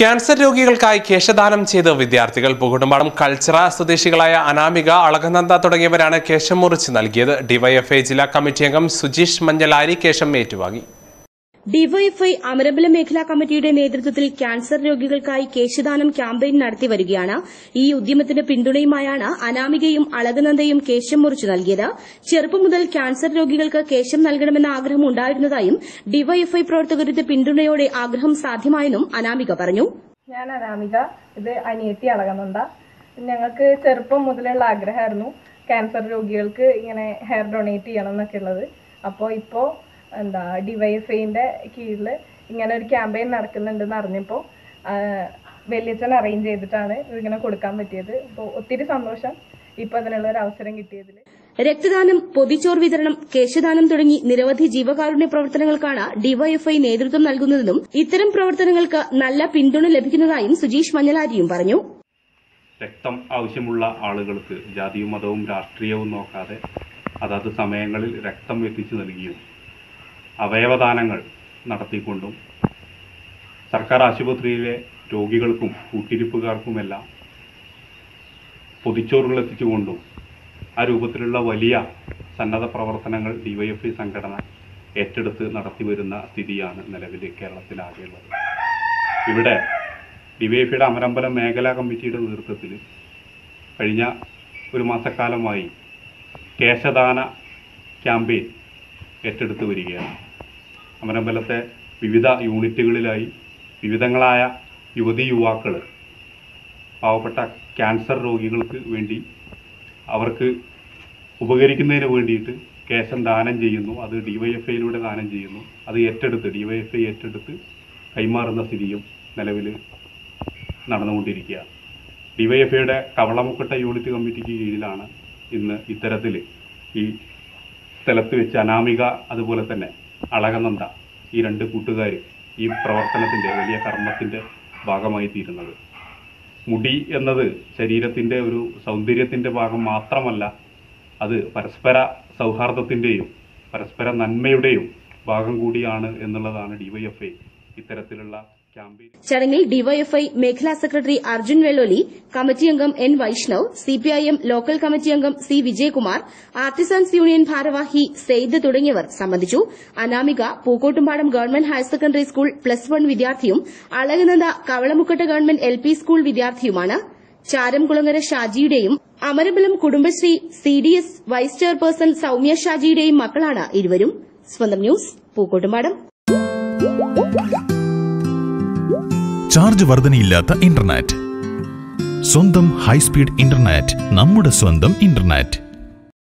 cancer രോഗികൾക്കായി കേശദാനം ചെയ്ത് വിദ്യാർത്ഥികൾ പൂകുട്ടുംപാടം കൾച്ചറ സ്വദേശികളായ അനാമിക അളകനന്ദ തുടങ്ങിയവരാണ് കേശം മുറിച്ച് നൽകിയത് ഡിവൈഎഫ്ഐ ജില്ലാ കമ്മിറ്റി അംഗം സുജീഷ് മഞ്ഞലാരി കേശം ഏറ്റുവാങ്ങി ഡിവൈഎഫ്ഐ അമരബലം മേഖലാ കമ്മിറ്റിയുടെ നേതൃത്വത്തിൽ ക്യാൻസർ രോഗികൾക്കായി കേശദാനം ക്യാമ്പയിൻ നടത്തി വരികയാണ് ഈ ഉദ്യമത്തിന് പിന്തുണയുമായാണ് അനാമികയും അളകനന്ദയും കേശം മുറിച്ചു നൽകിയത് ചെറുപ്പം മുതൽ ക്യാൻസർ രോഗികൾക്ക് കേശം നൽകണമെന്ന ആഗ്രഹം ഉണ്ടായിരുന്നതായും ഡിവൈഎഫ്ഐ പ്രവർത്തകരുടെ പിന്തുണയോടെ ആഗ്രഹം സാധ്യമായെന്നും അനാമിക പറഞ്ഞു ഞാൻ അനാമിക ഇത് അനിയത്തി അളകുന്നുണ്ട ഞങ്ങൾക്ക് ചെറുപ്പം മുതലുള്ള ആഗ്രഹമായിരുന്നു ക്യാൻസർ രോഗികൾക്ക് ഇങ്ങനെ ഹെയർ ഡൊണേറ്റ് ചെയ്യണം എന്നൊക്കെ ഉള്ളത് അപ്പോൾ ഇപ്പോൾ എന്താ ഡിവൈഎഫ്ഐൻ്റെ കീഴിൽ ഇങ്ങനെ ഒരു ക്യാമ്പയിൻ നടക്കുന്നുണ്ടെന്ന് അറിഞ്ഞപ്പോൾ വലിയച്ഛൻ അറേഞ്ച് ചെയ്തിട്ടാണ് ഇതിങ്ങനെ കൊടുക്കാൻ പറ്റിയത് അപ്പോൾ ഒത്തിരി സന്തോഷം ഇപ്പോൾ അതിനുള്ള ഒരു അവസരം കിട്ടിയതിൽ രക്തദാനം പൊതിച്ചോർ വിതരണം കേശദാനം തുടങ്ങി നിരവധി ജീവകാരുണ്യ പ്രവർത്തനങ്ങൾക്കാണ് ഡിവൈഎഫ്ഐ നേതൃത്വം നൽകുന്നതെന്നും ഇത്തരം പ്രവർത്തനങ്ങൾക്ക് നല്ല പിന്തുണ ലഭിക്കുന്നതായും സുജീഷ് മഞ്ഞലാരിയും പറഞ്ഞു രക്തം ആവശ്യമുള്ള ആളുകൾക്ക് ജാതിയും മതവും രാഷ്ട്രീയവും നോക്കാതെ അതത് സമയങ്ങളിൽ രക്തം എത്തിച്ചു നൽകിയും അവയവദാനങ്ങൾ നടത്തിക്കൊണ്ടും സർക്കാർ ആശുപത്രിയിലെ രോഗികൾക്കും കൂട്ടിരിപ്പുകാർക്കുമെല്ലാം പൊതിച്ചോറുകൾ എത്തിച്ചുകൊണ്ടും ആ രൂപത്തിലുള്ള വലിയ സന്നദ്ധ പ്രവർത്തനങ്ങൾ ഡിവൈഎഫ്ഐ സംഘടന ഏറ്റെടുത്ത് നടത്തിവരുന്ന സ്ഥിതിയാണ് നിലവിൽ കേരളത്തിലാകെയുള്ളത് ഇവിടെ ഡിവൈഎഫ്ഐയുടെ അമരമ്പലം മേഖലാ കമ്മിറ്റിയുടെ നേതൃത്വത്തിൽ കഴിഞ്ഞ ഒരു മാസക്കാലമായി കേശദാന ക്യാമ്പയിൻ ഏറ്റെടുത്ത് വരികയാണ് അമരമ്പലത്തെ വിവിധ യൂണിറ്റുകളിലായി വിവിധങ്ങളായ യുവതി യുവാക്കൾ പാവപ്പെട്ട ക്യാൻസർ രോഗികൾക്ക് വേണ്ടി അവർക്ക് ഉപകരിക്കുന്നതിന് വേണ്ടിയിട്ട് കേശം ദാനം ചെയ്യുന്നു അത് ഡിവൈഎഫ്ഐയിലൂടെ ദാനം ചെയ്യുന്നു അത് ഏറ്റെടുത്ത് ഡിവൈഎഫ്ഐ ഏറ്റെടുത്ത് കൈമാറുന്ന സ്ഥിതിയും നിലവിൽ നടന്നുകൊണ്ടിരിക്കുകയാണ് ഡിവൈഎഫ്ഐയുടെ കവളമുക്കട്ട യൂണിറ്റ് കമ്മിറ്റിക്ക് കീഴിലാണ് ഇന്ന് ഇത്തരത്തിൽ ഈ സ്ഥലത്ത് വെച്ച് അനാമിക അതുപോലെ തന്നെ അളകനന്ദ ഈ രണ്ട് കൂട്ടുകാർ ഈ പ്രവർത്തനത്തിൻ്റെ വലിയ കർമ്മത്തിൻ്റെ ഭാഗമായി തീരുന്നത് മുടി എന്നത് ശരീരത്തിൻ്റെ ഒരു സൗന്ദര്യത്തിൻ്റെ ഭാഗം മാത്രമല്ല അത് പരസ്പര സൗഹാർദ്ദത്തിൻ്റെയും പരസ്പര നന്മയുടെയും ഭാഗം കൂടിയാണ് എന്നുള്ളതാണ് ഡിവൈഎഫ്ഐ ഇത്തരത്തിലുള്ള ക്യാമ്പയിൻ ചടങ്ങിൽ ഡിവൈഎഫ്ഐ മേഖലാ സെക്രട്ടറി അർജുൻ വെള്ളോലി കമ്മിറ്റി അംഗം N Vaishnav CPIM local committee അംഗം സി വിജയകുമാർ ആർട്ടിസാൻസ് യൂണിയൻ ഭാരവാഹി സെയ്ദ് തുടങ്ങിയവർ സംബന്ധിച്ചു Anamika Pookkottumpadam government higher secondary school plus one വിദ്യാർത്ഥിയും Alakananda Kavalamukkatta government L P school വിദ്യാർത്ഥിയുമാണ് ചാരംകുളങ്ങര ഷാജിയുടെയും Amarambalam Kudumbashree C D S vice chairperson Soumya ഷാജിയുടെയും മക്കളാണ് ഇരുവരും സ്വന്തം ന്യൂസ് പൂക്കോട്ടുംപാടം ചാർജ് വർധനയില്ലാത്ത ഇന്റർനെറ്റ് സ്വന്തം ഹൈസ്പീഡ് ഇന്റർനെറ്റ് നമ്മുടെ സ്വന്തം ഇന്റർനെറ്റ്